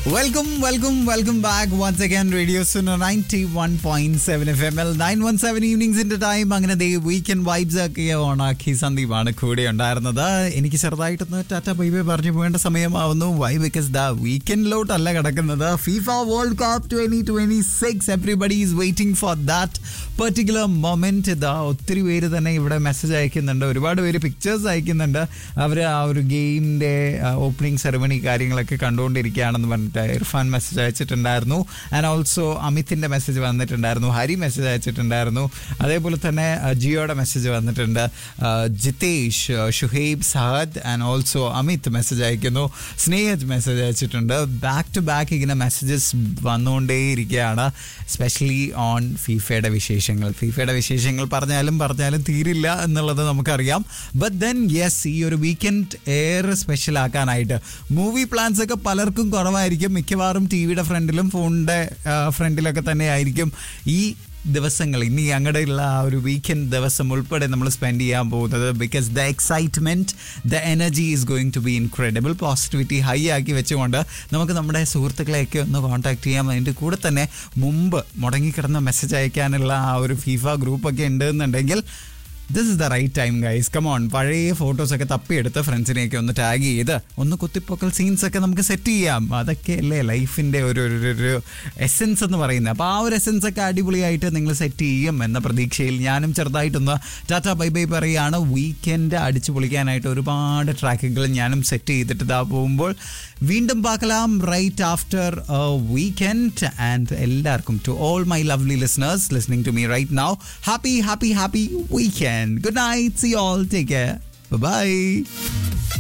welcome welcome welcome back once again radio Suno ninety one point seven F M L nine one seven ഈവനിങ്സിന്റെ time അങ്ങനെ ദേ weekend vibes ഒക്കെ ഓണാക്കി സന്ദീപാണ് കൂടെ ഉണ്ടായിരുന്നത് എനിക്ക് ചെറുതായിട്ടൊന്ന് ടാറ്റ ബൈ ബൈ പറഞ്ഞു പോകേണ്ട സമയമാവുന്നു വൈ ബിക്കോസ് ദ വീക്കെൻഡിലോട്ടല്ല കിടക്കുന്നത് FIFA world cup twenty twenty six everybody is waiting for that particular moment ഇതാ ഒത്തിരി പേര് തന്നെ ഇവിടെ മെസ്സേജ് അയക്കുന്നുണ്ട് ഒരുപാട് പേര് പിക്ചേഴ്സ് അയക്കുന്നുണ്ട് അവർ ആ ഒരു ഗെയിമിന്റെ ഓപ്പണിംഗ് സെറമണി കാര്യങ്ങളൊക്കെ കണ്ടുകൊണ്ടിരിക്കുകയാണെന്ന് പറഞ്ഞിട്ട് ഇർഫാൻ മെസ്സേജ് അയച്ചിട്ടുണ്ടായിരുന്നു ആൻഡ് ഓൾസോ അമിത്തിന്റെ മെസ്സേജ് വന്നിട്ടുണ്ടായിരുന്നു ഹരി മെസ്സേജ് അയച്ചിട്ടുണ്ടായിരുന്നു അതേപോലെ തന്നെ ആ, ജിയോയുടെ മെസ്സേജ് വന്നിട്ടുണ്ട് ആ, ജിതേഷ് ആ, Shuhaib Sahad and also Amit message അയക്കുന്നു സ്നേഹജ് മെസ്സേജ് അയച്ചിട്ടുണ്ട് ബാക്ക് ടു ബാക്ക് ഇങ്ങനെ മെസ്സേജസ് വന്നുകൊണ്ടേയിരിക്കുകയാണ് സ്പെഷ്യലി ഓൺ ഫീഫയുടെ വിശേഷങ്ങൾ ഫീഫയുടെ വിശേഷങ്ങൾ പറഞ്ഞാലും പറഞ്ഞാലും തീരില്ല എന്നുള്ളത് നമുക്കറിയാം ബട്ട് ദെൻ യെസ് ഈ ഒരു വീക്കെൻഡ് ഏറെ സ്പെഷ്യൽ ആക്കാനായിട്ട് മൂവി പ്ലാൻസ് ഒക്കെ പലർക്കും കുറവായിരിക്കും മിക്കവാറും ടി വിയുടെ ഫ്രണ്ടിലും ഫോണിൻ്റെ ഫ്രണ്ടിലൊക്കെ തന്നെ ആയിരിക്കും ഈ ദിവസങ്ങൾ ഇനി അങ്ങടെയുള്ള ആ ഒരു വീക്കെൻഡ് ദിവസം ഉൾപ്പെടെ നമ്മൾ സ്പെൻഡ് ചെയ്യാൻ പോകുന്നത് because the excitement the energy is going to be incredible positivity high ആക്കി വെച്ചുകൊണ്ട് നമുക്ക് നമ്മുടെ സുഹൃത്തുക്കളെയൊക്കെ ഒന്ന് കോൺടാക്ട് ചെയ്യാം അതിൻ്റെ കൂടെ തന്നെ മുമ്പ് മുടങ്ങിക്കിടന്ന മെസ്സേജ് അയക്കാനുള്ള ആ ഒരു ഫിഫ ഗ്രൂപ്പൊക്കെ ഉണ്ട് എന്നുണ്ടെങ്കിൽ this is the right time guys come on പഴയ ഫോട്ടോസൊക്കെ തപ്പിയെടുത്ത് ഫ്രണ്ട്സിനെയൊക്കെ ഒന്ന് ടാഗ് ചെയ്ത് ഒന്ന് കുത്തിപ്പൊക്കൽ സീൻസ് ഒക്കെ നമുക്ക് സെറ്റ് ചെയ്യാം അതൊക്കെ അല്ലേ ലൈഫിൻ്റെ ഒരു ഒരു- ഒരു- ഒരു എസെൻസ് എന്ന് പറയുന്നത് അപ്പോൾ ആ ഒരു എസെൻസ് ഒക്കെ അടിപൊളിയായിട്ട് നിങ്ങൾ സെറ്റ് ചെയ്യും എന്ന പ്രതീക്ഷയിൽ ഞാനും ചെറുതായിട്ടൊന്ന് ടാറ്റ ബൈ ബൈ പറയുകയാണ് വീക്കെൻഡ് അടിച്ചു പൊളിക്കാനായിട്ട് ഒരുപാട് ട്രാക്കുകൾ ഞാനും സെറ്റ് ചെയ്തിട്ട് ഇതാ പോകുമ്പോൾ വീണ്ടും പാക്കലാം റൈറ്റ് ആഫ്റ്റർ വീക്കെൻഡ് ആൻഡ് എല്ലാവർക്കും to all my lovely listeners listening to me right now happy happy happy weekend good night see all take care by